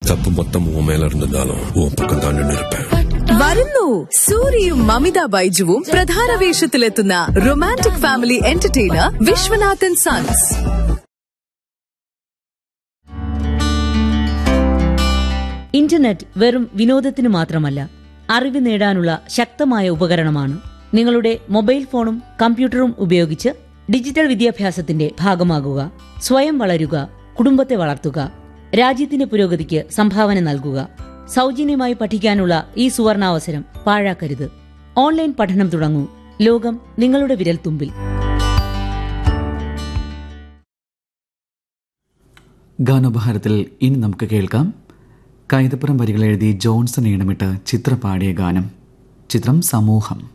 தப்பு மொத்தம் உன் மேல இருந்திருந்தாலும் உன் பக்கம் தான் நின்று இருப்பேன் വരുന്നു സൂര്യയും മമിത ബൈജുവും പ്രധാന വേഷത്തിലെത്തുന്ന romantic family entertainer Viswanathan sons internet വെറും വിനോദത്തിന് മാത്രമല്ല അറിവ് നേടാനുള്ള ശക്തമായ ഉപകരണമാണ് നിങ്ങളുടെ മൊബൈൽ ഫോണും കമ്പ്യൂട്ടറും ഉപയോഗിച്ച് ഡിജിറ്റൽ വിദ്യാഭ്യാസത്തിന്റെ ഭാഗമാകുക സ്വയം വളരുക കുടുംബത്തെ വളർത്തുക രാജ്യത്തിന്റെ പുരോഗതിക്ക് സംഭാവന നൽകുക സൗജന്യമായി പഠിക്കാനുള്ള ഈ സുവർണാവസരം പാഴാക്കരുത് ഓൺലൈൻ പഠനം തുടങ്ങൂ ലോകം നിങ്ങളുടെ വിരൽത്തുമ്പിൽ ഗാനോപഹാരത്തിൽ ഇനി നമുക്ക് കേൾക്കാം കൈതപ്പുറം വരികൾ എഴുതി ജോൺസൺ ഈണമിട്ട് ചിത്ര പാടിയ ഗാനം ചിത്രം സമൂഹം